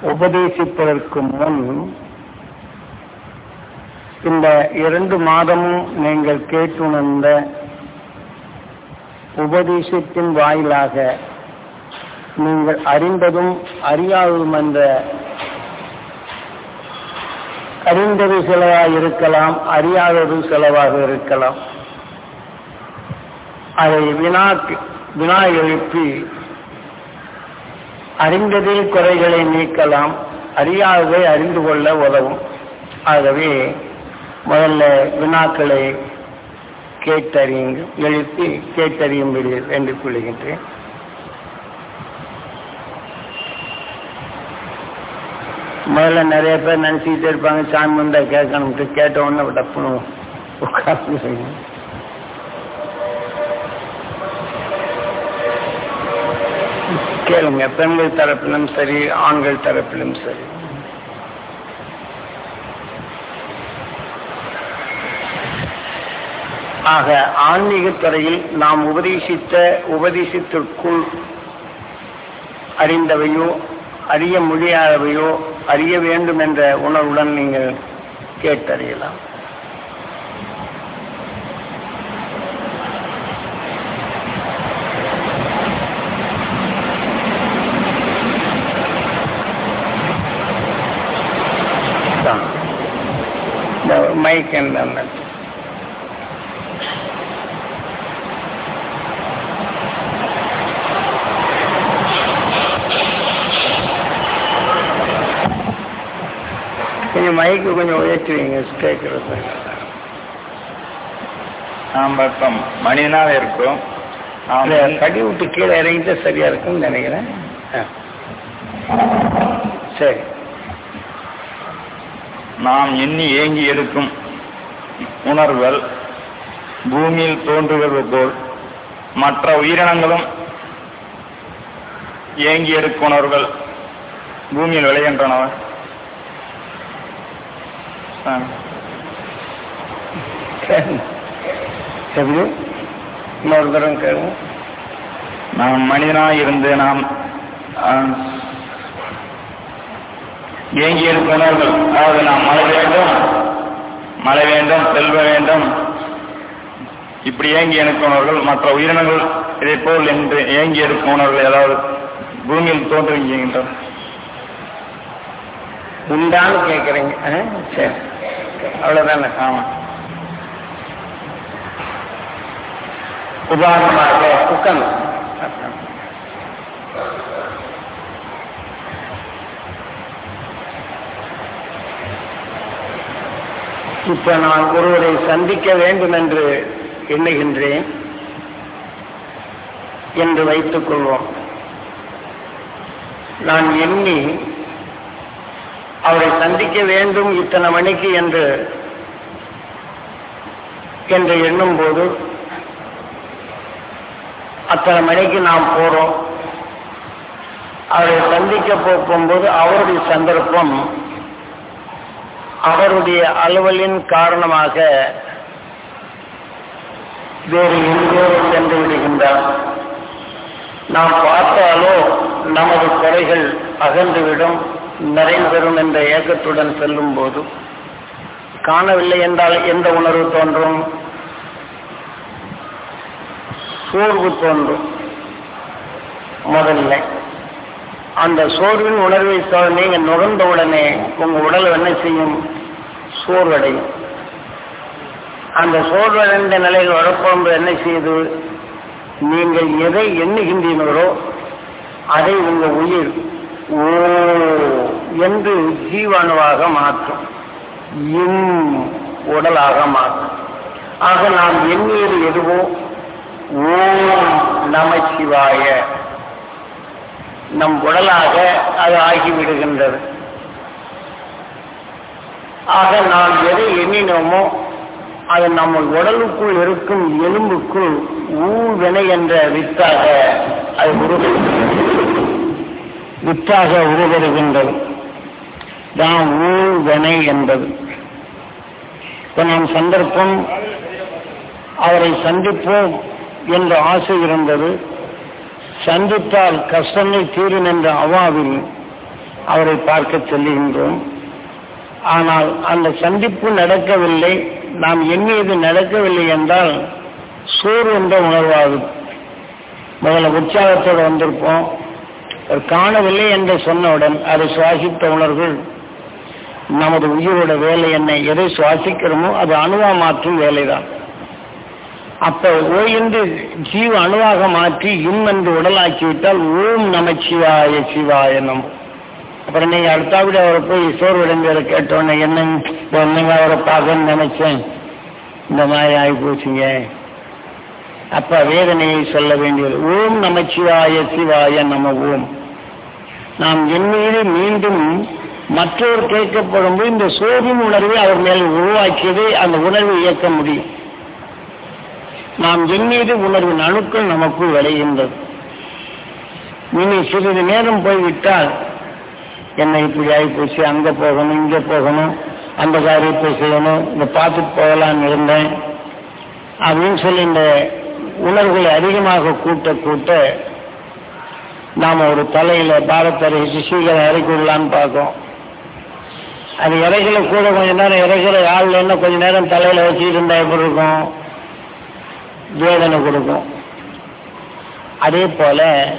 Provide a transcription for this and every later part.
உபதேசிப்பதற்கு முன் இந்த இரண்டு மாதமும் நீங்கள் கேட்டுணர்ந்த உபதேசத்தின் வாயிலாக நீங்கள் அறிந்ததும் அறியாததும் என்ற அறிந்தது சிலவாக இருக்கலாம் அறியாதது சிலவாக இருக்கலாம் அதை வினா வினா எழுப்பி அறிந்ததில் குறைகளை நீக்கலாம் அறியாததை அறிந்து கொள்ள உதவும் ஆகவே முதல்ல வினாக்களை கேட்டறியுங்கள் எழுப்பி கேட்டறியும்படி வேண்டிக் கொள்கின்றேன் முதல்ல நிறைய பேர் நினைச்சிக்கிட்டே இருப்பாங்க சாமி வந்தா கேட்கணும்ட்டு கேட்ட உடனே டப்புன்னு உட்கார்ந்து கேளுங்க பெண்கள் தரப்பிலும் சரி ஆண்கள் தரப்பிலும் சரி ஆக ஆன்மீக துறையில் நாம் உபதேசித்த உபதேசத்திற்குள் அறிந்தவையோ அறிய முடியாதவையோ அறிய வேண்டும் என்ற உணர்வுடன் நீங்கள் கேட்டறியலாம் மைக் என்ன கொஞ்சம் மைக்கு கொஞ்சம் உயர்த்தி வைங்க கேட்கறது நாம் இப்போ மனிதனாக இருக்கோம் நாம் கடி விட்டு கீழே இறங்கிட்டா சரியா இருக்கும்னு நினைக்கிறேன் ஆ. சரி நாம் எண்ணி ஏங்கி எடுக்கும் உணர்வுகள் பூமியில் தோன்றுகிறது போல் மற்ற உயிரினங்களும் ஏங்கி எடுக்கும் உணர்வுகள் பூமியில் விளைகின்றனவா ஆ. எப்படி இன்னொரு தரம் கேளுங்க நாம் மனிதனாக இருந்து நாம் ஆ, ஏங்கி எடுக்கும் உணர்வுகள் அதாவது நாம் மழை வேண்டும் மழை வேண்டும் செல்வ வேண்டும் இப்படி ஏங்கி எடுக்கும் உணர்வுகள் மற்ற உயிரினங்கள் இதை போல் என்று ஏங்கி எடுக்கும் உணர்வுகள் ஏதாவது பூமியில் தோன்றுகின்றன உண்டான்னு கேட்குறீங்க ஆ? சரி அவ்வளோதானே ஆமா உதாரணமாக குக்கன் இப்ப நான் ஒருவரை சந்திக்க வேண்டும் என்று எண்ணுகின்றேன் என்று வைத்துக் கொள்வோம் நான் எண்ணி அவரை சந்திக்க வேண்டும் இத்தனை மணிக்கு என்று என்று எண்ணும் போது அத்தனை மணிக்கு நாம் போறோம் அவரை சந்திக்க போகும்போது அவருடைய சந்தர்ப்பம் அவருடைய அலுவலின் காரணமாக வேறு எங்கோ சென்று விடுகின்றார் நாம் பார்த்தாலோ நமது குறைகள் அகன்றுவிடும் நிறைவேறும் என்ற ஏக்கத்துடன் செல்லும் போது காணவில்லை என்றால் எந்த உணர்வு தோன்றும் சோர்வு தோன்றும் முதல்ல அந்த சோர்வின் உணர்வை தோ- நீங்க நுகர்ந்த உடனே உங்க உடல் என்ன செய்யும் சோர்வடையும் அந்த சோர்வடைந்த நிலையில் வரப்போன்று என்ன செய்யுது நீங்கள் எதை எண்ணுகின்றீர்களோ அதை உங்க உயிர் ஓ என்று ஜீவாணுவாக மாற்றும் இம் உடலாக மாற்றும் ஆக நாம் எண்ணியது எதுவோ ஓம் நமசிவாய நம் உடலாக அது ஆகிவிடுகின்றது ஆக நாம் எதை எண்ணினோமோ அது நம்ம உடலுக்குள் இருக்கும் எலும்புக்குள் ஊழ்வினை என்ற வித்தாக அது உருவெடுக்கின்றது வித்தாக உருவெடுகின்றது தான் ஊழ்வினை என்பது இப்ப நாம் சந்தர்ப்பம் அவரை சந்திப்போம் என்ற ஆசை இருந்தது சந்தித்தால் கஷ்டங்கள் தீரும் என்ற அவாவில் அவரை பார்க்க சொல்லுகின்றோம் ஆனால் அந்த சந்திப்பு நடக்கவில்லை நாம் எண்ணியது நடக்கவில்லை என்றால் சோறு என்ற உணர்வாகும் முதல்ல உற்சாகத்தோடு வந்திருப்போம் அவர் காணவில்லை என்று சொன்னவுடன் அதை சுவாசித்த உணர்வுகள் நமது உயிரோட வேலை என்ன எதை சுவாசிக்கிறோமோ அது அணுவா மாற்றும் வேலைதான் அப்ப ஓய்ந்து ஜீவ அணுவாக மாற்றி இம் என்று உடலாக்கிவிட்டால் ஓம் நமச்சிவாய சிவாய நம் அப்புறம் நீங்க அடுத்தாவிட அவரை போய் சோறு விளைஞ்சவரை கேட்டோன்னே என்ன என்னங்க அவரை பார்க்கணும்னு நினைச்சேன் இந்த மாதிரி ஆகி போச்சுங்க அப்ப வேதனையை சொல்ல வேண்டியது ஓம் நமச்சிவாய சிவாய நம ஓம் நாம் எண்ணீது மீண்டும் மற்றவர் கேட்கப்படும் போது இந்த சோதின் உணர்வை அவர் மேல் உருவாக்கியதை அந்த உணர்வை இயக்க முடியும் நாம் எண்ணீது உணர்வின் அணுக்கள் நமக்குள் விளைகின்றது இனி சிறிது நேரம் போய்விட்டால் என்ன இப்படி ஆகிப்போச்சு அங்க போகணும் இங்க போகணும் அந்த காரியத்தை செய்யணும் இந்த பார்த்துட்டு போகலான்னு இருந்தேன் அப்படின்னு சொல்லி இந்த உணர்வுகளை அதிகமாக கூட்ட கூட்ட நாம ஒரு தலையில பாரத்தை இறக்கி சீக்கிரம் இறக்கி விடலான்னு பார்க்கோம் அது இறக்கல கூட கொஞ்ச நேரம் இறக்கிற ஆள் என்ன கொஞ்ச நேரம் தலையில வச்சுக்கிட்டு இருந்தா எப்படி இருக்கும் வேதனை கொடுக்கும் அதே போல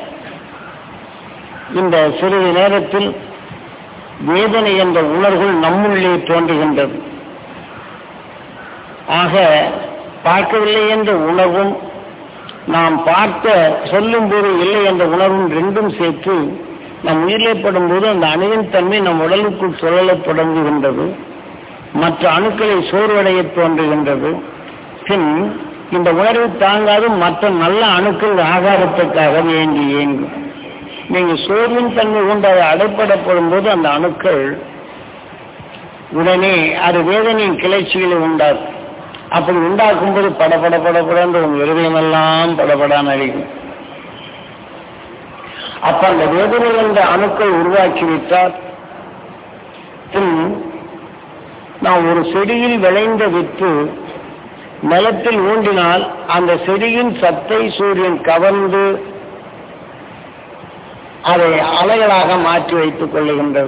இந்த சிறிது நேரத்தில் வேதனை என்ற உணர்வுகள் நம்முள்ளே தோன்றுகின்றது ஆக பார்க்கவில்லை என்ற உணர்வும் நாம் பார்க்க சொல்லும் போது இல்லை என்ற உணர்வும் ரெண்டும் சேர்த்து நம் உயிரிழப்படும் போது அந்த அணுவின் தன்மை நம் உடலுக்குள் சுழலத் தொடங்குகின்றது மற்ற அணுக்களை சோர்வடைய தோன்றுகின்றது பின் இந்த உணர்வு தாங்காது மற்ற நல்ல அணுக்கள் ஆகாரத்துக்காக ஏங்கி ஏங்கும் நீங்க சோர்வின் தன்மை கொண்டு அதை அடைப்படப்படும் போது அந்த அணுக்கள் உடனே அது வேதனையின் கிளர்ச்சிகளை உண்டாக்கும் அப்படி உண்டாக்கும் போது படபட படபடன்ற உங்க இருதயமெல்லாம் படபடான்னு அடிக்கும் அப்ப அந்த வேதனை என்ற அணுக்கள் உருவாக்கிவிட்டால் பின் நாம் ஒரு செடியில் விளைந்த வித்து நிலத்தில் ஊண்டினால் அந்த செடியின் சத்தை சூரியன் கவர்ந்து அதை அலைகளாக மாற்றி வைத்துக் கொள்ளுகின்றது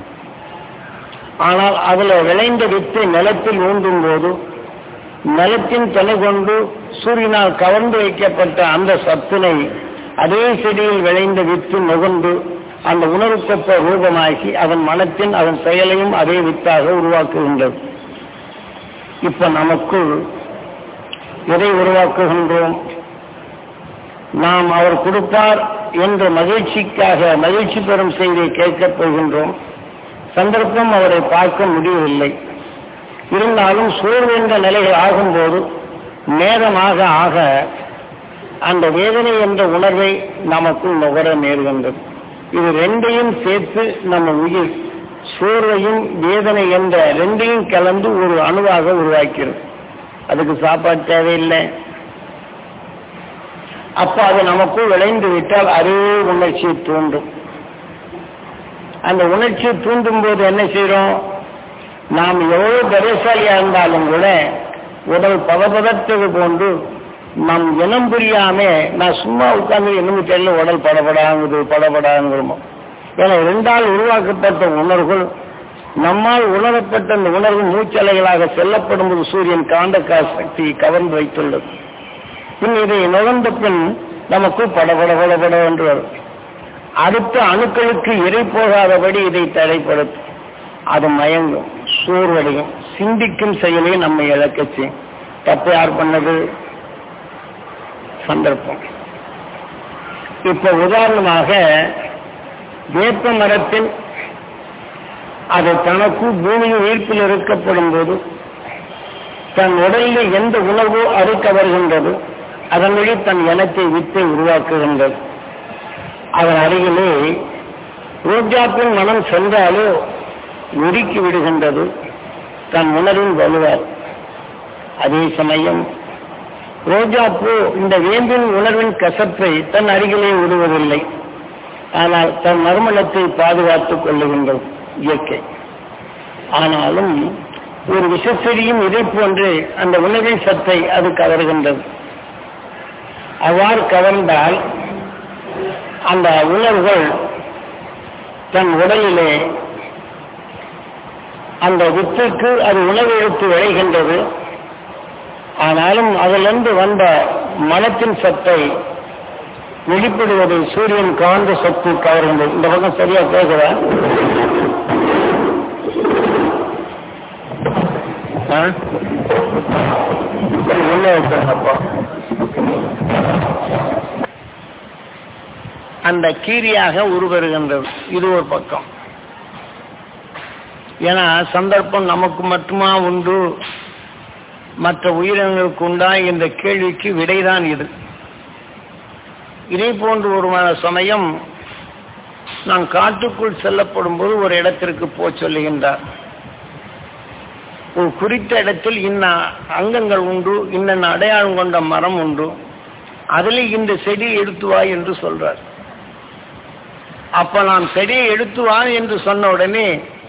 ஆனால் அதுல விளைந்த வித்து நிலத்தில் ஊண்டும் போது நிலத்தின் துணை கொண்டு சூரியனால் கவர்ந்து வைக்கப்பட்ட அந்த சத்தினை அதே செடியில் விளைந்த வித்து நுகர்ந்து அந்த உணர்வுக்கொப்ப ரூபமாக்கி அதன் மனத்தின் அதன் செயலையும் அதே வித்தாக உருவாக்குகின்றது இப்ப நமக்குள் எதை உருவாக்குகின்றோம் நாம் அவர் கொடுப்பார் என்ற மகிழ்ச்சிக்காக மகிழ்ச்சி பெறும் செய்தியை கேட்கப் போகின்றோம் சந்தர்ப்பம் அவரை பார்க்க முடியவில்லை இருந்தாலும் சோர்வு என்ற நிலைகள் ஆகும்போது நேரமாக ஆக அந்த வேதனை என்ற உணர்வை நமக்குள் நுகர நேர்கின்றது இது ரெண்டையும் சேர்த்து நம்ம உயிர் சோர்வையும் வேதனை என்ற ரெண்டையும் கலந்து ஒரு அணுவாக உருவாக்கிறது அதுக்கு சாப்பாடு தேவையில்லை அப்ப அது நமக்குள் விளைந்து விட்டால் அதே உணர்ச்சியை தூண்டும் அந்த உணர்ச்சியை தூண்டும் போது என்ன செய்யறோம் நாம் எவ்வளவு தைரியசாலியா இருந்தாலும் கூட உடல் பதபதத்தது போன்று நம் இனம் புரியாம நான் சும்மா உட்கார்ந்து என்னமோ தெரியல உடல் படபடாங்குது படபடாங்குறோமோ ஏன்னா இரண்டால் உருவாக்கப்பட்ட உணர்வுகள் நம்மால் உணரப்பட்ட அந்த உணர்வு மூச்சலைகளாக செல்லப்படும் போது சூரியன் காந்த சக்தி கவர்ந்து வைத்துள்ளது பின் இதை நுகர்ந்த பின் நமக்கு படபட படபட என்று வரும் அடுத்த அணுக்களுக்கு இறை போகாதபடி இதை தடைப்படுத்தும் அது மயங்கும் சோர்வடையும் சிந்திக்கும் செயலை நம்மை இழக்க செய்யும் தப்பு யார் பண்ணது சந்தர்ப்பம் இப்ப உதாரணமாக வேப்ப மரத்தின் அது தனக்கு பூமியின் ஈர்ப்பில் இருக்கப்படும் போது தன் உடலில் எந்த உணவோ அறுக்க வருகின்றது அதன் வழி தன் இனத்தை வித்தை உருவாக்குகின்றது அதன் அருகிலே ரோஜாப்பின் மனம் சென்றாலோ நொறுக்கி விடுகின்றது தன் உணர்வின் வலுவார் அதே சமயம் ரோஜாப்பூ இந்த வேம்பின் உணர்வின் கசப்பை தன் அருகிலே விடுவதில்லை ஆனால் தன் நறுமணத்தை பாதுகாத்துக் கொள்ளுகின்றது இயற்கை ஆனாலும் ஒரு விஷச்செடியும் இதை போன்று அந்த உணவின் சத்தை அது கவர்கின்றது அவ்வாறு கவர்ந்தால் அந்த உணர்வுகள் தன் உடலிலே அந்த வித்துக்கு அது உணவு எடுத்து விளைகின்றது ஆனாலும் அதிலிருந்து வந்த மனத்தின் சத்தை வெளிப்படுவதை சூரியன் காந்த சக்தி கவர்கின்றது இந்த பக்கம் சரியா கேட்குதா ஆ? சரி, உள்ள வைக்கிறேங்கப்பா அந்த கீரியாக உருவருகின்றது இது ஒரு பக்கம் ஏன்னா சந்தர்ப்பம் நமக்கு மட்டுமா உண்டு மற்ற உயிரினங்களுக்கு உண்டா என்ற கேள்விக்கு விடைதான் இது இதே போன்று ஒரு ம- சமயம் நான் காட்டுக்குள் செல்லப்படும் போது ஒரு இடத்திற்கு போச் சொல்லுகின்றார் ஒரு குறித்த இடத்தில் இன்ன அங்கங்கள் உண்டு இன்னென்ன அடையாளம் கொண்ட மரம் உண்டு அதில் இந்த செடியை எடுத்து வா என்று சொல்றார் அப்ப நான் செடியை எடுத்து வா என்று சொன்ன உடனே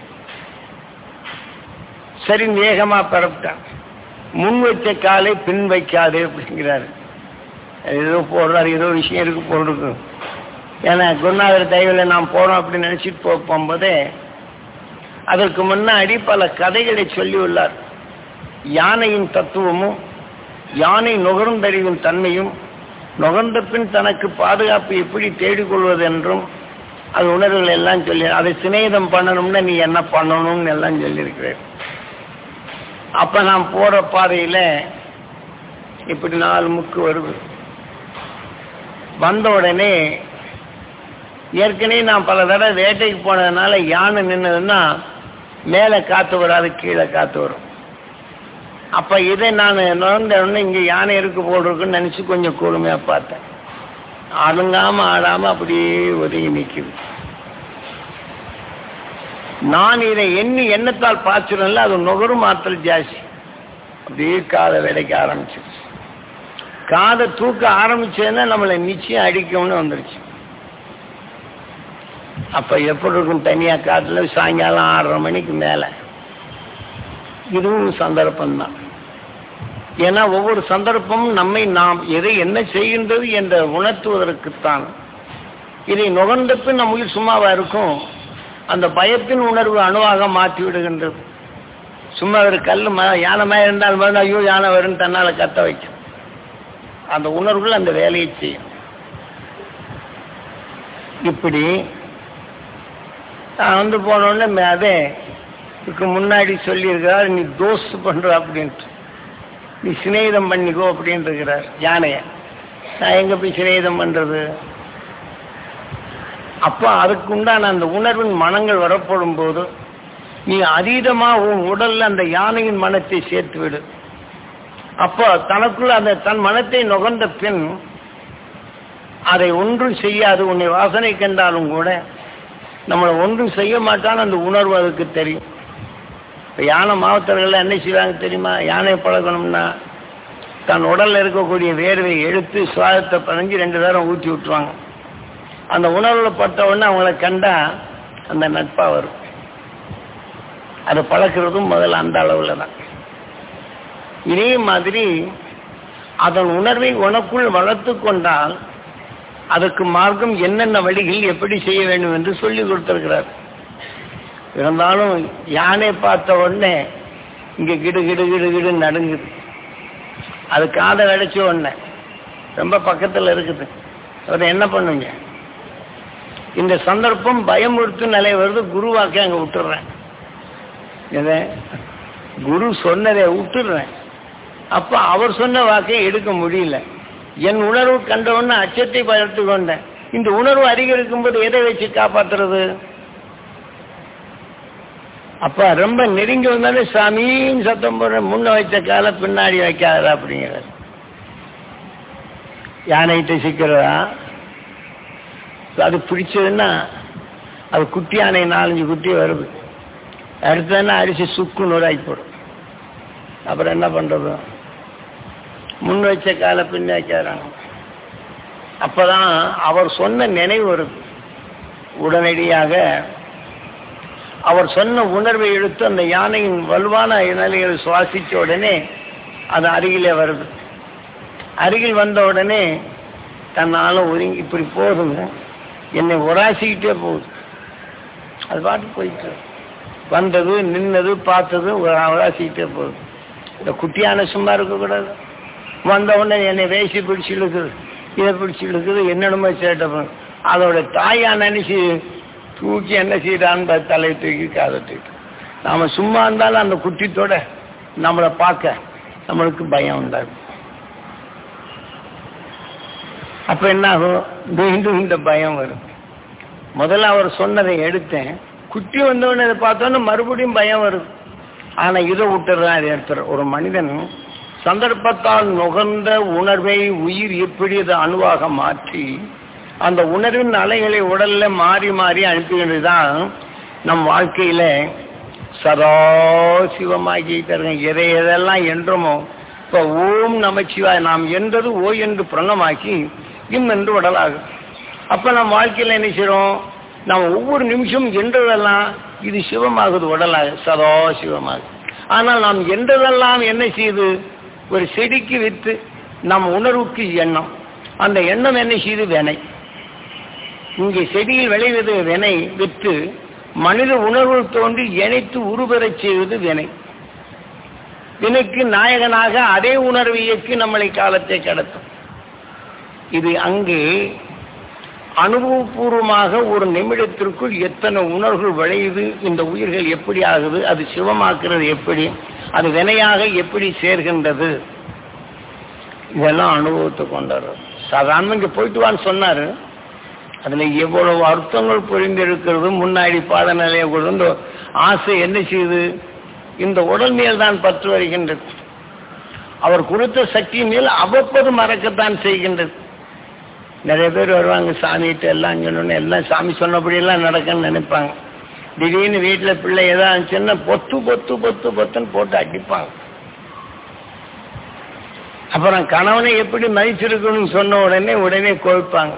சரி வேகமா பரப்பிட்டான் முன் வச்ச காலை பின் வைக்காது அப்படிங்கிறாரு ஏதோ போடுறாரு ஏதோ விஷயம் இருக்கு போடுறது ஏன்னா குருநாதர் தயவில் நாம் போறோம் அப்படின்னு நினைச்சிட்டு போ போகும்போதே அதற்கு முன்னாடி பல கதைகளை சொல்லியுள்ளார் யானையின் தத்துவமும் யானை நுகர்ந்தறிவின் தன்மையும் நுகர்ந்த பின் தனக்கு பாதுகாப்பு எப்படி தேடிக்கொள்வது என்றும் அது உணர்வுகள் எல்லாம் சொல்லி அதை சிநேகிதம் பண்ணணும்னா நீ என்ன பண்ணணும்னு எல்லாம் சொல்லியிருக்கிறேன் அப்ப நான் போற பாதையில இப்படி நாலு முக்கு வருது வந்த உடனே ஏற்கனவே நான் பல தடவை வேட்டைக்கு போனதுனால யானை நின்னதுன்னா மேலே காத்து வராது கீழே காத்து வரும் அப்ப இதை நான் நுழைந்த உடனே இங்க யானை இருக்கு போல் இருக்குன்னு நினைச்சு கொஞ்சம் கூர்மையா பார்த்தேன் அடங்காம ஆடாம அப்படியே ஒதுங்கி நிக்குது நான் இதை எண்ணி எண்ணத்தால் பாய்ச்சிடல அது நுகரும் ஆற்றல் ஜாஸ்தி அப்படியே காதை விடைக்க ஆரம்பிச்சிருச்சு காதை தூக்க ஆரம்பிச்சதுன்னா நம்மளை நிச்சயம் அடிக்கும்னு வந்துருச்சு அப்ப எப்படி இருக்கும் தனியா காட்டுல சாயங்காலம் ஆறரை மணிக்கு மேல இதுவும் சந்தர்ப்பம்தான் ஏன்னா ஒவ்வொரு சந்தர்ப்பமும் நம்மை நாம் எதை என்ன செய்கின்றது என்ற உணர்த்துவதற்குத்தான் இதை நுகர்ந்த பின் நம்ம உயிர் சும்மாவா இருக்கும் அந்த பயத்தின் உணர்வு அணுவாக மாற்றி விடுகின்றது சும்மா ஒரு கல் ம யானை மேல இருந்தால் மருந்து ஐயோ யானை வரும்னு தன்னால கத்த வைக்கும் அந்த உணர்வுகள் அந்த வேலையை செய்யும் இப்படி நான் வந்து போனோடனே அதே இதுக்கு முன்னாடி சொல்லியிருக்கிறார் நீ தோஸ்து பண்ற அப்படின்ட்டு நீ சிநேகிதம் பண்ணிக்கோ அப்படின்னு இருக்கிறார் யானைய நான் எங்க போய் சிநேகிதம் பண்றது அப்போ அதுக்கு உண்டான அந்த உணர்வின் மனங்கள் வரப்படும் போது நீ அதீதமா உன் உடல்ல அந்த யானையின் மனத்தை சேர்த்து விடு அப்போ தனக்குள்ள அந்த தன் மனத்தை நுகர்ந்த பின் அதை ஒன்றும் செய்யாது உன்னை வாசனை கண்டாலும் கூட நம்மளை ஒன்றும் செய்ய மாட்டான்னு அந்த உணர்வு அதுக்கு தெரியும் இப்போ யானை மாவட்டர்கள் என்ன செய்வாங்க தெரியுமா யானை பழகணும்னா தன் உடல்ல இருக்கக்கூடிய வேர்வை எடுத்து சுவாதத்தை பதிஞ்சு ரெண்டு பேரும் ஊற்றி விட்டுருவாங்க அந்த உணர்வுல பட்ட உடனே அவங்கள கண்டா அந்த நட்பா வரும் அதை பழக்கிறதும் முதல்ல அந்த அளவுல தான் இதே மாதிரி அதன் உணர்வை உனக்குள் வளர்த்து கொண்டால் அதற்கு மார்க்கம் என்னென்ன வழிகள் எப்படி செய்ய வேண்டும் என்று சொல்லி கொடுத்திருக்கிறார் இருந்தாலும் யானை பார்த்த உடனே இங்க கிடு கிடு கிடு கிடு நடுங்குது அது காதை அடைச்ச உடனே ரொம்ப பக்கத்துல இருக்குது அதை என்ன பண்ணுங்க இந்த சந்தர்ப்பம் பயமுறுத்தும் நிலை வருது குருவாக்கி அங்க விட்டுடுறேன் எதை குரு சொன்னதை விட்டுடுறேன் அப்ப அவர் சொன்ன வாக்கை எடுக்க முடியல என் உணர்வு கண்டவுடனே அச்சத்தை பகிர்த்து கொண்டேன் இந்த உணர்வு அதிகரிக்கும் போது எதை வச்சு காப்பாத்துறது அப்ப ரொம்ப நெருங்கி வந்தாலே சாமின்னு சத்தம் போடுற முன்ன வைத்த கால பின்னாடி வைக்காத அப்படிங்கிறார் யானைகிட்ட சிக்கிறதா அது பிடிச்சதுன்னா அது குட்டி யானை நாலஞ்சு குட்டி வருது அடுத்ததுன்னா அடிச்சு சுக்கு நூறாக்கி போடும் அப்புறம் என்ன பண்றது முன் வச்ச கால பின் வைக்கிறாங்க அப்பதான் அவர் சொன்ன நினைவு வருது உடனடியாக அவர் சொன்ன உணர்வை எடுத்து அந்த யானையின் வலுவான நிலைகளை சுவாசிச்ச உடனே அது அருகிலே வருது அருகில் வந்த உடனே தன்னால ஒதுங்கி இப்படி போகுதுங்க என்னை உராசிக்கிட்டே போகுது அது பாட்டு போயிட்டு இருக்கு. வந்தது நின்னது பார்த்தது ஒரு அவராசிக்கிட்டே போகுது இந்த குட்டியான சும்மா இருக்கக்கூடாது வந்த உடனே என்னை வேசி பிடிச்சி இழுக்குது இதை பிடிச்சி இழுக்குது என்னென்னமோ சேட்டை பண்ணு. அதோட தாயா நினைச்சு தூக்கி என்ன செய்யறான்னு தலையை தூக்கி காதை தூக்கி நாம சும்மா இருந்தாலும் அந்த குட்டித்தோட நம்மளை பார்க்க நம்மளுக்கு பயம் உண்டாகும் அப்ப என்ன ஆகும் மீண்டும் இந்த பயம் வரும் முதல்ல அவர் சொன்னதை எடுத்தேன் குட்டி வந்தவொடனே இதை பார்த்தோன்னே மறுபடியும் பயம் வருது ஆனா இதை விட்டுறதான் இதை எடுத்துற ஒரு மனிதன் சந்தர்ப்பத்தால் நுகர்ந்த உணர்வை உயிர் எப்படி அதை அணுவாக மாற்றி அந்த உணர்வின் அலைகளை உடல்ல மாறி மாறி அனுப்புகின்றதுதான் நம் வாழ்க்கையில சதா சிவமாக்கி தருங்க எதை எதெல்லாம் என்றமோ இப்ப ஓம் நமச்சிவாய் நாம் என்றது ஓ என்று பிரணமாக்கி இம் என்று உடலாகும் அப்ப நம் வாழ்க்கையில என்ன செய்றோம் நாம் ஒவ்வொரு நிமிஷம் என்றதெல்லாம் இது சிவமாகுது உடலாக சதா சிவமாகுது ஆனால் நாம் என்றதெல்லாம் என்ன செய்யுது ஒரு செடிக்கு வித்து நம் உணர்வுக்கு எண்ணம் அந்த எண்ணம் என்ன செய்யுது வினை இங்கே செடியில் விளைவது வினை வித்து மனித உணர்வு தோன்றி இணைத்து உருபெறச் செய்வது வினை வினைக்கு நாயகனாக அதே உணர்வு இயக்கி நம்மளை காலத்தை கடத்தும் இது அங்கே அனுபவபூர்வமாக ஒரு நிமிடத்திற்குள் எத்தனை உணர்வுகள் விளையுது இந்த உயிர்கள் எப்படி ஆகுது அது சிவமாக்குறது எப்படி அது வினையாக எப்படி சேர்கின்றது இதெல்லாம் அனுபவத்தை கொண்டாரு சாதாரண இங்க போயிட்டு வான்னு சொன்னாரு அதுல எவ்வளவு அர்த்தங்கள் புரிந்திருக்கிறது முன்னாடி பாடநிலையை கொண்டு ஆசை என்ன செய்யுது இந்த உடல் மேல் தான் பற்று வருகின்றது அவர் கொடுத்த சக்தி மேல் அவ்வப்போது மறக்கத்தான் செய்கின்றது நிறைய பேர் வருவாங்க சாமிகிட்ட எல்லாம் சொல்லணும் எல்லாம் சாமி சொன்னபடி எல்லாம் நடக்குன்னு நினைப்பாங்க திடீர்னு வீட்டுல பிள்ளை ஏதாவது இருந்துச்சுன்னா பொத்து பொத்து பொத்து பொத்துன்னு போட்டு அடிப்பாங்க அப்புறம் கணவனை எப்படி மதிச்சிருக்கணும்னு சொன்ன உடனே உடனே கோவிப்பாங்க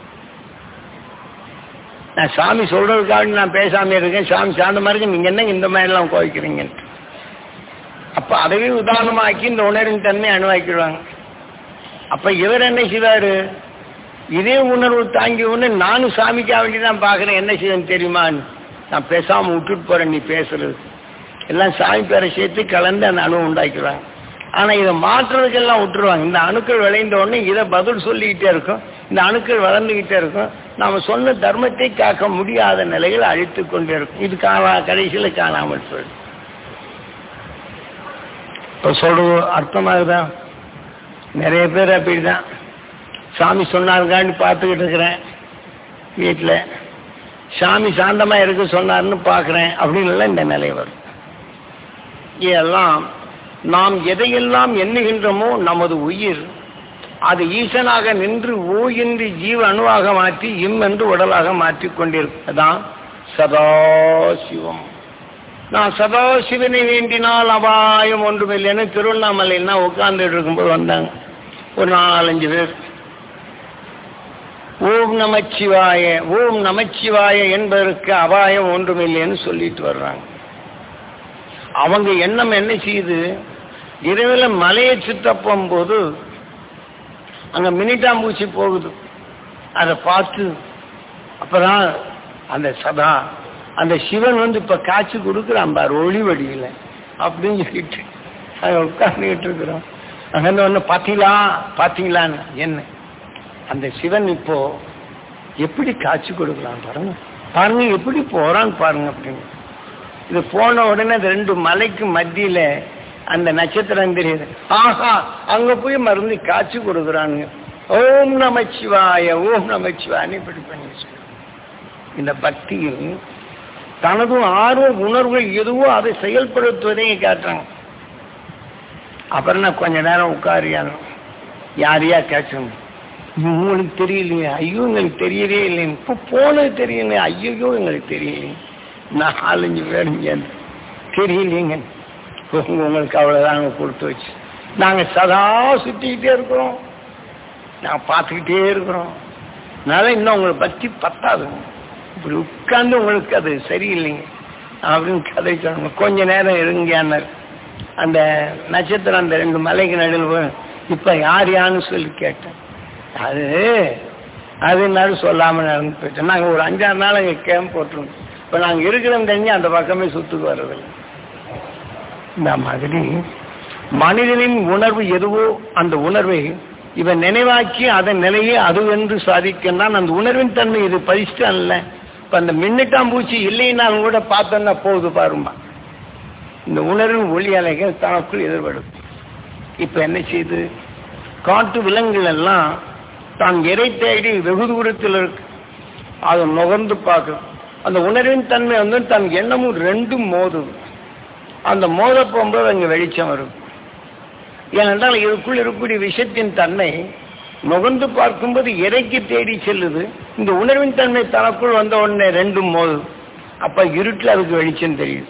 நான் சாமி சொல்றதுக்காக நான் பேசாம இருக்கேன் சாமி சாந்த மாதிரி நீங்க என்ன இந்த மாதிரி எல்லாம் கோவிக்கிறீங்கன்ட்டு அப்ப அதையே உதாரணமாக்கி இந்த உணர்வின் தன்மை அணுவாக்கிடுவாங்க அப்ப இவர் என்ன செய்வாரு இதே உணர்வு தாங்கி ஒண்ணு நானும் சாமிக்காக வேண்டி தான் பாக்குறேன் என்ன செய்யணும் தெரியுமான்னு நான் பேசாம விட்டுட்டு போறேன் நீ பேசுறது எல்லாம் சாமி பேரை சேர்த்து கலந்து அந்த அணு உண்டாக்கிடுவாங்க ஆனா இதை மாற்றுறதுக்கெல்லாம் விட்டுருவாங்க இந்த அணுக்கள் விளைந்த உடனே இதை பதில் சொல்லிக்கிட்டே இருக்கும் இந்த அணுக்கள் வளர்ந்துகிட்டே இருக்கும் நாம சொன்ன தர்மத்தை காக்க முடியாத நிலையில் அழித்து கொண்டே இருக்கும் இது காணா கடைசியில காணாமல் போயிடும் இப்ப சொல்றது அர்த்தமாகுதா நிறைய பேர் அப்படிதான் சாமி சொன்னாருக்கான்னு பார்த்துக்கிட்டு இருக்கிறேன் வீட்டில் சாமி சாந்தமா இருக்க சொன்னாருன்னு பார்க்குறேன் அப்படின்னு எல்லாம் இந்த நிலை வரும் இதெல்லாம் நாம் எதையெல்லாம் எண்ணுகின்றோமோ நமது உயிர் அது ஈசனாக நின்று ஓ என்று ஜீவ அணுவாக மாற்றி இம் என்று உடலாக மாற்றிக் கொண்டிருப்பதுதான் சதாசிவம் நான் சதாசிவனை வேண்டினால் அபாயம் ஒன்றுமில்லைன்னு திருவண்ணாமலைன்னா உட்கார்ந்துட்டு இருக்கும்போது வந்தாங்க ஒரு நாலஞ்சு பேர் ஓம் நமச்சிவாய ஓம் நமச்சிவாய என்பதற்கு அபாயம் ஒன்றுமில்லைன்னு சொல்லிட்டு வர்றாங்க அவங்க எண்ணம் என்ன செய்யுது இரவில் மலையை சுத்த போகும்போது அங்க மினிட்டாம்பூச்சி போகுது அதை பார்த்து அப்பதான் அந்த சதா அந்த சிவன் வந்து இப்ப காட்சி கொடுக்குறான் பாரு ஒளி வடியில அப்படின்னு சொல்லிட்டு அங்க உட்கார்ந்துகிட்டு இருக்கிறோம் அங்க ஒண்ணு பாத்தீங்களா பாத்தீங்களான்னு என்ன அந்த சிவன் இப்போ எப்படி காட்சி கொடுக்குறான் பாருங்க பாருங்க எப்படி போறான் பாருங்க அப்படின்னு இது போன உடனே அந்த ரெண்டு மலைக்கு மத்தியில அந்த நட்சத்திரம் தெரியுது ஆஹா அங்க போய் மருந்து காட்சி கொடுக்குறானுங்க ஓம் நமச்சிவாய ஓம் நமச்சிவாயன்னு இப்படி பண்ணி வச்சுக்கணும். இந்த பக்தியில் தனதும் ஆர்வ உணர்வுகள் எதுவோ அதை செயல்படுத்துவதையும் காட்டுறாங்க அப்புறம் நான் கொஞ்ச நேரம் உட்காரியானு யாரையா கேட்கணும் உங்களுக்கு தெரியலையே ஐயோ எங்களுக்கு தெரியவே இல்லைன்னு இப்போ போனது தெரியல ஐயோ எங்களுக்கு தெரியலையே நாலஞ்சு பேர் இங்க தெரியலைங்க உங்க உங்களுக்கு அவ்வளவுதாங்க கொடுத்து வச்சு நாங்க சதா சுத்திக்கிட்டே இருக்கிறோம் நான் பார்த்துக்கிட்டே இருக்கிறோம் அதனால இன்னும் உங்களை பத்தி பத்தாதுங்க இப்படி உட்கார்ந்து உங்களுக்கு அது சரியில்லைங்க அப்படின்னு கதை சொன்னாங்க கொஞ்ச நேரம் இருங்கன்னாரு அந்த நட்சத்திரம் அந்த ரெண்டு மலைக்கு நடுவில் போய், இப்ப யார் யான்னு சொல்லி கேட்டேன் அது அது எல்லாரும் சொல்லாம நடந்து போயிட்டோம் நாங்க ஒரு அஞ்சாறு நாள் அங்க கேம்ப் போட்டிருந்தோம் இப்ப நாங்க இருக்கிறோம் தெரிஞ்சு அந்த பக்கமே சுத்துக்கு வர்றதில்லை இந்த மாதிரி மனிதனின் உணர்வு எதுவோ அந்த உணர்வை இவன் நினைவாக்கி அதன் நிலையை அதுவென்று சாதிக்கின்றான் அந்த உணர்வின் தன்மை இது பதிஷ்டான்ல இப்ப அந்த மின்னிட்டாம்பூச்சி இல்லைன்னாலும் கூட பார்த்தோன்னா போகுது பாருமா இந்த உணர்வின் ஒளி அலைகள் தனக்குள் எதிர்படும் இப்ப என்ன செய்யுது காட்டு விலங்குகள் எல்லாம் தான் இறை தேடி வெகு தூரத்தில் இருக்கு அதை நுகர்ந்து பார்க்கும் அந்த உணர்வின் தன்மை வந்து தன் எண்ணமும் ரெண்டும் மோதுது அந்த மோத போகும்போது அங்கே வெளிச்சம் வரும் ஏனென்றால் இதுக்குள் இருக்கக்கூடிய விஷயத்தின் தன்மை நுகர்ந்து பார்க்கும்போது இறைக்கு தேடி செல்லுது இந்த உணர்வின் தன்மை தனக்குள் வந்த உடனே ரெண்டும் மோது அப்ப இருட்டில் அதுக்கு வெளிச்சம் தெரியுது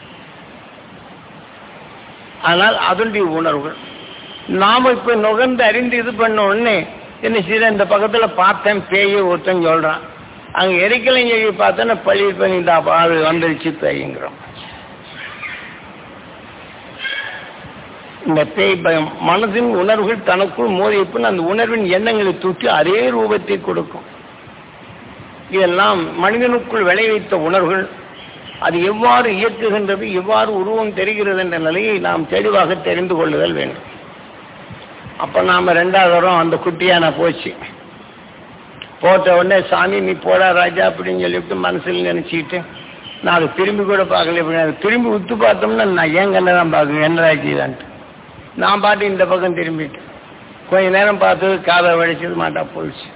ஆனால் அதனுடைய உணர்வுகள் நாம இப்ப நுகர்ந்து அறிந்து இது பண்ண உடனே என்ன செய்ய இந்த பக்கத்துல பார்த்தேன் பேய ஒருத்தன் சொல்றான் அங்க எரிக்கலைஞரி பார்த்தோன்னா பள்ளி பண்ணி ஆள் வந்துருச்சு பேய்ங்கிறோம் இந்த பேய் பயம் மனதின் உணர்வுகள் தனக்குள் மோதியப்பின் அந்த உணர்வின் எண்ணங்களை தூக்கி அதே ரூபத்தை கொடுக்கும் இதெல்லாம் மனிதனுக்குள் விளைவித்த உணர்வுகள் அது எவ்வாறு இயக்குகின்றது எவ்வாறு உருவம் தெரிகிறது என்ற நிலையை நாம் தெளிவாக தெரிந்து கொள்ளுதல் வேண்டும் அப்ப நாம ரெண்டாவது தரம் அந்த குட்டியான போச்சு போட்ட உடனே சாமி நீ போடா ராஜா அப்படின்னு சொல்லிவிட்டு மனசில் நினைச்சுக்கிட்டு நான் அதை திரும்பி கூட பார்க்கல இப்படி அதை திரும்பி உத்து பார்த்தோம்னா நான் ஏன் கண்ணை தான் பார்க்குறேன் என்ன ராஜிதான்ட்டு நான் பாட்டு இந்த பக்கம் திரும்பிட்டேன் கொஞ்ச நேரம் பார்த்து காதை வடிச்சது மாட்டா போயிடுச்சு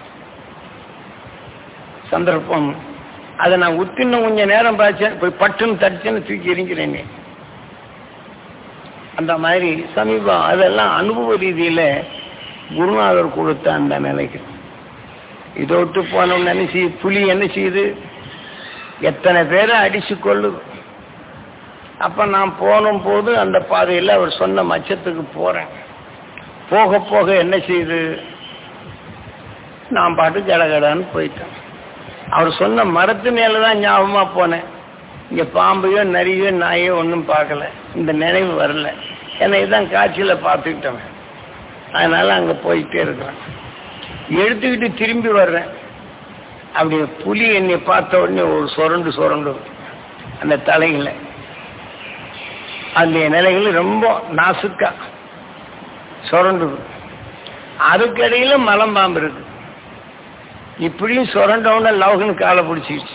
சந்தர்ப்பம் அதை நான் உத்தின்னு கொஞ்ச நேரம் பார்த்தேன் போய் பட்டுன்னு தடிச்சுன்னு தூக்கி எரிஞ்சிறேன் அந்த மாதிரி சமீபம் அதெல்லாம் அனுபவ ரீதியில குருநாதர் கொடுத்த அந்த நிலைக்கு இதை விட்டு போனோம்னு என்ன செய்யுது புலி என்ன செய்யுது எத்தனை பேரை அடிச்சு கொள்ளுது அப்ப நான் போனும் போது அந்த பாதையில் அவர் சொன்ன மச்சத்துக்கு போறேன் போக போக என்ன செய்யுது நான் பாட்டு கடகடான்னு போயிட்டேன் அவர் சொன்ன மரத்து மேலதான் ஞாபகமா போனேன் இங்க பாம்பையோ நரியோ நாயோ ஒன்றும் பார்க்கல இந்த நினைவு வரல ஏன்னா இதுதான் காட்சியில பார்த்துக்கிட்டவன் அதனால அங்க போயிட்டே இருக்கிறேன் எடுத்துக்கிட்டு திரும்பி வர்றேன் அப்படி புலி என்னை பார்த்த உடனே ஒரு சுரண்டு சுரண்டு அந்த தலைகளை அந்த நிலைகள் ரொம்ப நாசுக்கா சுரண்டுது அதுக்கடையில மலம்பாம்பு இருக்கு இப்படியும் சுரண்டவுடனே லவகன் காலை பிடிச்சிக்கிச்சு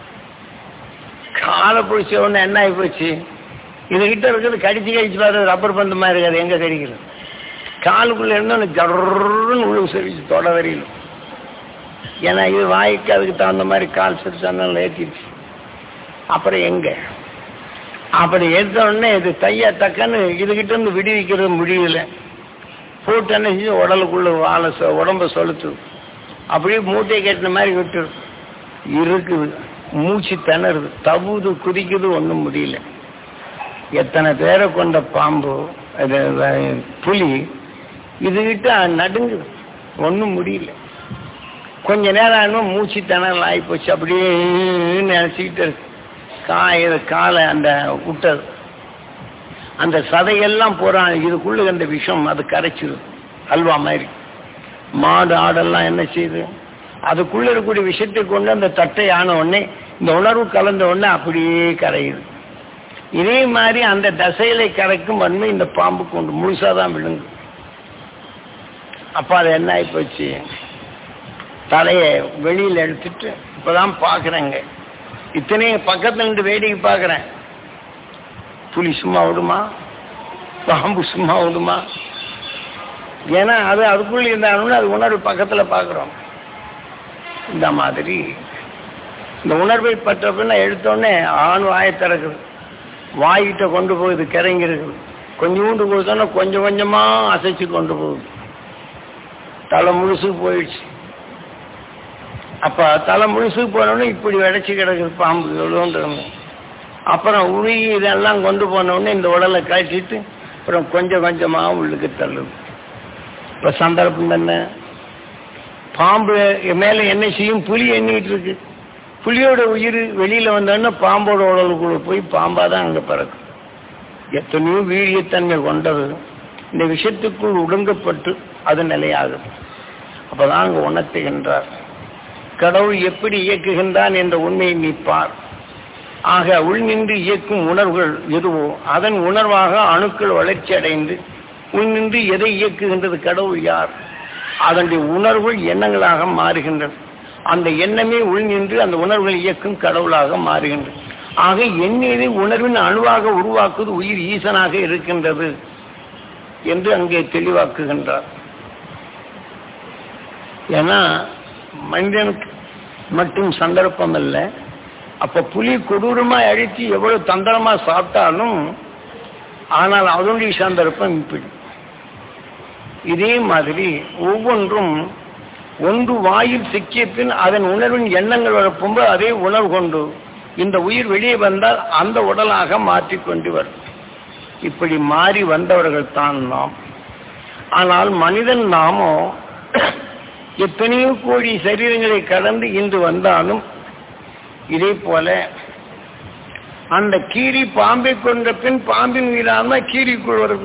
காலை பிடிச்ச உடனே என்ன ஆகி போச்சு இதுகிட்ட இருக்கிறது கடிச்சு கடிச்சு பார்த்து ரப்பர் பந்து மாதிரி இருக்காது எங்க கடிக்கிறது காலுக்குள்ள இருந்தோன்னு ஜர்ன்னு உள்ள சரிச்சு தொட வரையில ஏன்னா இது வாய்க்கு அதுக்கு தகுந்த மாதிரி கால் சிறுசானால ஏற்றிடுச்சு அப்புறம் எங்க அப்படி எடுத்த உடனே இது தையா தக்கன்னு இதுகிட்ட இருந்து விடுவிக்கிறது முடியல போட்டு என்ன செஞ்சு உடலுக்குள்ள வாழை சொ- உடம்ப சொலுத்து அப்படியே மூட்டையை கட்டின மாதிரி விட்டுரு இருக்குது மூச்சு திணறுது தவுது குதிக்குது ஒன்றும் முடியல எத்தனை பேரை கொண்ட பாம்பு அது வ- புலி இதுகிட்ட நடுங்குது ஒன்றும் முடியல கொஞ்ச நேரம் ஆனும் மூச்சு திணறல் ஆகிப்போச்சு அப்படியே நினைச்சுக்கிட்டு இருக்கு காய காலை அந்த விட்டது அந்த சதையெல்லாம் போறான் இதுக்குள்ள அந்த விஷம் அது கரைச்சிது அல்வா மாதிரி மாடு ஆடெல்லாம் என்ன செய்யுது அதுக்குள்ள இருக்கக்கூடிய விஷயத்தை கொண்டு அந்த தட்டை ஆன உடனே இந்த உணர்வு கலந்த உடனே அப்படியே கரையுது இதே மாதிரி அந்த தசையில கரைக்கும் வன்மை இந்த பாம்பு கொண்டு முழுசாதான் விழுங்கு அப்ப அது என்ன ஆகி போச்சு தலைய வெளியில எடுத்துட்டு இப்பதான் பாக்குறேங்க இத்தனையும் பக்கத்துல இருந்து வேடிக்கை பாக்குறேன் புலி சும்மா விடுமா பாம்பு சும்மா விடுமா ஏன்னா அது அதுக்குள்ள இருந்தாலும் அது உணர்வு பக்கத்துல பாக்குறோம் இந்த மாதிரி இந்த உணர்வை பற்ற பின்ன எடுத்தோடனே ஆண் வாயை திறக்குது வாய்கிட்ட கொண்டு போகுது கிறங்கிருக்குது கொஞ்சோண்டு கொடுத்தோன்னா கொஞ்சம் கொஞ்சமா அசைச்சு கொண்டு போகுது தலை முழுசு போயிடுச்சு அப்ப தலை முழுசு போனோடனே இப்படி விடைச்சு கிடக்குது பாம்பு எவ்வளோன்றது அப்புறம் உருகி இதெல்லாம் கொண்டு போனோடனே இந்த உடலை காய்ச்சிட்டு அப்புறம் கொஞ்சம் கொஞ்சமா உள்ளுக்கு தள்ளுது இப்ப சந்தர்ப்பம் என்ன பாம்பு மேல என்ன செய்யும் புலி எண்ணிட்டு இருக்கு புலியோட உயிர் வெளியில வந்தோடனே பாம்போட உடலுக்குள்ள போய் பாம்பா தான் அங்க பிறக்கும் எத்தனையோ வீரியத்தன்மை கொண்டது இந்த விஷயத்துக்குள் ஒடுங்கப்பட்டு அது நிலையாகும் அப்பதான் அங்க உணர்த்துகின்றார் கடவுள் எப்படி இயக்குகின்றான் என்ற உண்மையை நீ பார் ஆக உள் நின்று இயக்கும் உணர்வுகள் எதுவோ அதன் உணர்வாக அணுக்கள் வளர்ச்சி அடைந்து உள் நின்று எதை இயக்குகின்றது கடவுள் யார் அதனுடைய உணர்வுகள் எண்ணங்களாக மாறுகின்றது அந்த எண்ணமே உள் நின்று அந்த உணர்வுகள் இயக்கும் கடவுளாக மாறுகின்றது ஆக எண்ணெயை உணர்வின் அணுவாக உருவாக்குவது உயிர் ஈசனாக இருக்கின்றது என்று அங்கே தெளிவாக்குகின்றார் ஏன்னா மனிதனுக்கு மட்டும் சந்தர்ப்பம் அல்ல அப்ப புலி கொடூரமா அழித்து எவ்வளவு தந்திரமா சாப்பிட்டாலும் ஆனால் அதனுடைய சந்தர்ப்பம் இப்படி இதே மாதிரி ஒவ்வொன்றும் ஒன்று வாயில் சிக்கிய பின் அதன் உணர்வின் எண்ணங்கள் வரப்பும்போது அதே உணர்வு கொண்டு இந்த உயிர் வெளியே வந்தால் அந்த உடலாக மாற்றிக்கொண்டு வரும் இப்படி மாறி வந்தவர்கள் தான் நாம் ஆனால் மனிதன் நாமோ எத்தனையோ கோடி சரீரங்களை கடந்து இன்று வந்தாலும் இதே போல அந்த கீரி பாம்பை கொண்ட பின் பாம்பின் மீதான கீரிக்குள் வருது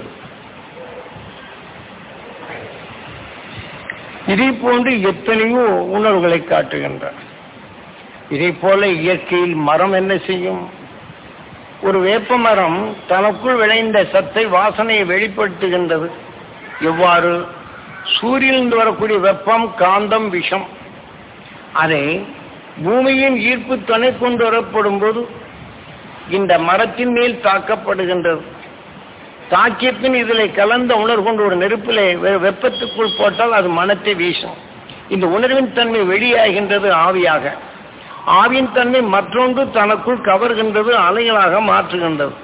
இதே போன்று எத்தனையோ உணர்வுகளை காட்டுகின்றார் இதே போல இயற்கையில் மரம் என்ன செய்யும் ஒரு வேப்ப மரம் தனக்குள் விளைந்த சத்தை வாசனையை வெளிப்படுத்துகின்றது எவ்வாறு சூரியனிலிருந்து வரக்கூடிய வெப்பம் காந்தம் விஷம் அதை பூமியின் ஈர்ப்பு துணை கொண்டு வரப்படும் போது இந்த மரத்தின் மேல் தாக்கப்படுகின்றது தாக்கிய பின் இதில் கலந்த உணர்வு கொண்டு ஒரு நெருப்பிலே வெ- வெப்பத்துக்குள் போட்டால் அது மனத்தை வீசும் இந்த உணர்வின் தன்மை வெளியாகின்றது ஆவியாக ஆவியின் தன்மை மற்றொன்று தனக்குள் கவர்கின்றது அலைகளாக மாற்றுகின்றது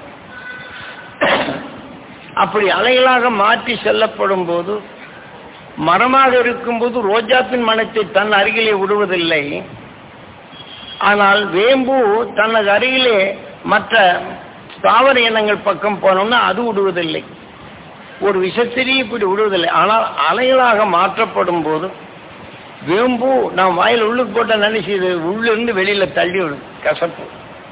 அப்படி அலைகளாக மாற்றி செல்லப்படும் போது மரமாக இருக்கும்போது ரோஜாப்பின் மனத்தை தன் அருகிலே விடுவதில்லை ஆனால் வேம்பு தனது அருகிலே மற்ற தாவர இனங்கள் பக்கம் போனோம்னா அது விடுவதில்லை ஒரு விஷத்திரி இப்படி விடுவதில்லை ஆனால் அலைகளாக மாற்றப்படும் போது வேம்பு நான் வாயில் உள்ளுக்கு போட்ட நினைச்சு இது உள்ளிருந்து வெளியில தள்ளி விடும் கசப்பு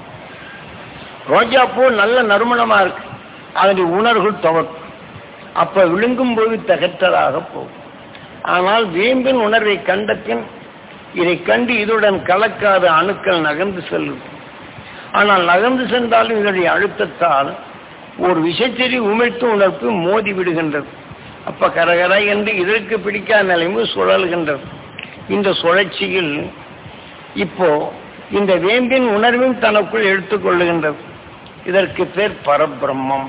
ரோஜா பூ நல்ல நறுமணமா இருக்கு அதனுடைய உணர்வுகள் துவக்கும் அப்ப விழுங்கும் போது தகற்றதாக போகும் ஆனால் வேம்பின் உணர்வை கண்ட பின் இதை கண்டு இதுடன் கலக்காத அணுக்கள் நகர்ந்து செல்லும் ஆனால் நகர்ந்து சென்றாலும் இதனுடைய அழுத்தத்தால் ஒரு விஷச்செறி உமிழ்த்து உணர்ப்பு மோதி விடுகின்றது அப்ப கரகர என்று இதற்கு பிடிக்காத நிலைமை சுழல்கின்றது இந்த சுழற்சியில் இப்போ இந்த வேம்பின் உணர்வும் தனக்குள் எடுத்துக்கொள்ளுகின்றது இதற்கு பேர் பரபிரம்மம்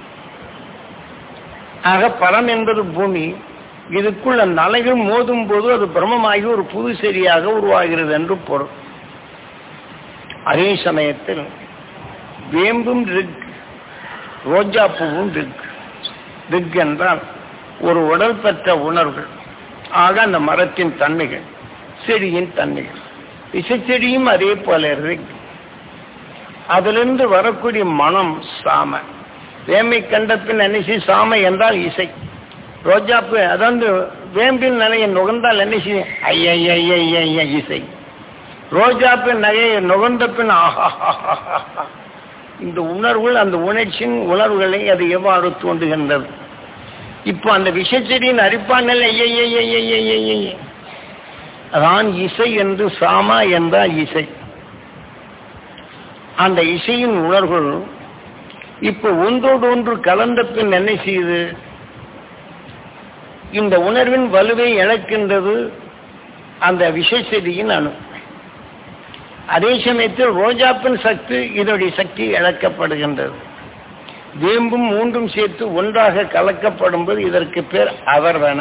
ஆக பரம் என்பது பூமி இதுக்குள் அந்த அலைகள் மோதும் போது அது பிரம்மமாகி ஒரு புது செடியாக உருவாகிறது என்று பொருள் அதே சமயத்தில் வேம்பும் ரிக் ரோஜா பூவும் ரிக் ரிக் என்றால் ஒரு உடல் பெற்ற உணர்வுகள் ஆக அந்த மரத்தின் தன்மைகள் செடியின் தன்மைகள் விஷச்செடியும் அதே போல ரிக் அதிலிருந்து வரக்கூடிய மனம் சாம வேம்பை கண்ட பின் நினைச்சு சாமை என்றால் இசை ரோஜாப்பு அதாவது வேம்பின் நிலையை நுகர்ந்தால் என்ன செய்யும் ஐய இசை ரோஜாப்பு நகையை நுகர்ந்த பின் ஆஹா இந்த உணர்வுகள் அந்த உணர்ச்சியின் உணர்வுகளை அது எவ்வாறு தோன்றுகின்றது இப்போ அந்த விஷச்செடியின் அரிப்பான் நிலை அதான் இசை என்று சாமா என்றால் இசை அந்த இசையின் உணர்வுகள் இப்போ ஒன்றோடு ஒன்று கலந்த பின் என்ன செய்யுது இந்த உணர்வின் வலுவை இழக்கின்றது அந்த விஷச்செடியின் அணு அதே சமயத்தில் ரோஜாப்பின் சக்தி இதனுடைய சக்தி இழக்கப்படுகின்றது வேம்பும் மூன்றும் சேர்த்து ஒன்றாக கலக்கப்படும் போது இதற்கு பேர் அவர்வன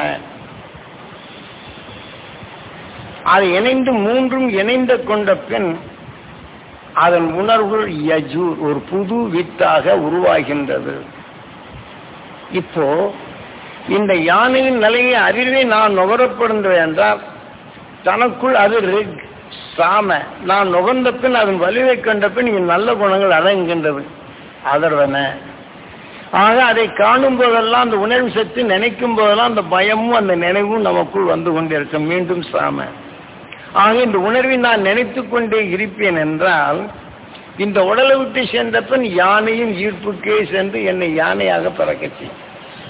அது இணைந்து மூன்றும் இணைந்து கொண்ட பின் அதன் உணர்வுகள் யஜூர் ஒரு புது வித்தாக உருவாகின்றது இப்போ இந்த யானையின் நிலையை அறிவே நான் நுகரப்படுகின்றது என்றால் தனக்குள் அது ரிக் சாம நான் நுகர்ந்த பின் அதன் வலுவை கண்ட பின் இங்கு நல்ல குணங்கள் அடங்குகின்றது அதர்வன ஆக அதை காணும் போதெல்லாம் அந்த உணர்வு சக்தி நினைக்கும் போதெல்லாம் அந்த பயமும் அந்த நினைவும் நமக்குள் வந்து கொண்டிருக்கும் மீண்டும் சாம ஆக இந்த உணர்வை நான் நினைத்து கொண்டே இருப்பேன் என்றால் இந்த உடலை விட்டு சென்ற பின் யானையும் ஈர்ப்புக்கே சென்று என்னை யானையாக பிறக்கச்சு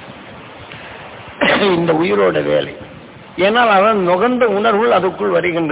இந்த உயிரோட வேலை ஏனால் அவன் நுகர்ந்த உணர்வுகள் அதுக்குள் வருகின்றது